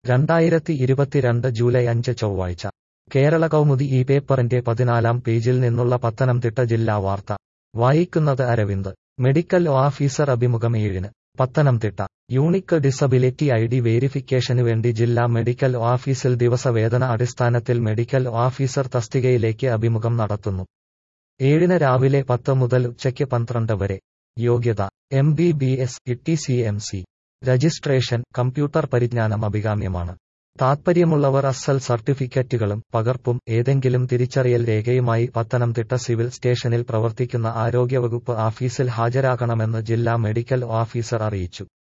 രണ്ടായിരത്തി ഇരുപത്തിരണ്ട് ജൂലൈ അഞ്ച് ചൊവ്വാഴ്ച കേരള കൗമുദി ഈ പേപ്പറിന്റെ പതിനാലാം പേജിൽ നിന്നുള്ള പത്തനംതിട്ട ജില്ലാ വാർത്ത വായിക്കുന്നത് അരവിന്ദ് മെഡിക്കൽ ഓഫീസർ അഭിമുഖം ഏഴിന് Pathanamthitta unique disability I D വേരിഫിക്കേഷന് വേണ്ടി ജില്ലാ മെഡിക്കൽ ഓഫീസിൽ ദിവസവേതന അടിസ്ഥാനത്തിൽ മെഡിക്കൽ ഓഫീസർ തസ്തികയിലേക്ക് അഭിമുഖം നടത്തുന്നു ഏഴിന് രാവിലെ പത്ത് മുതൽ ഉച്ചയ്ക്ക് പന്ത്രണ്ട് വരെ യോഗ്യത M B B S T C M C registration computer പരിജ്ഞാനം അഭികാമ്യമാണ് താത്പര്യമുള്ളവർ അസൽ സർട്ടിഫിക്കറ്റുകളും പകർപ്പും ഏതെങ്കിലും തിരിച്ചറിയൽ രേഖയുമായി പത്തനംതിട്ട സിവിൽ സ്റ്റേഷനിൽ പ്രവർത്തിക്കുന്ന ആരോഗ്യവകുപ്പ് ഓഫീസിൽ ഹാജരാകണമെന്ന് ജില്ലാ മെഡിക്കൽ ഓഫീസർ അറിയിച്ചു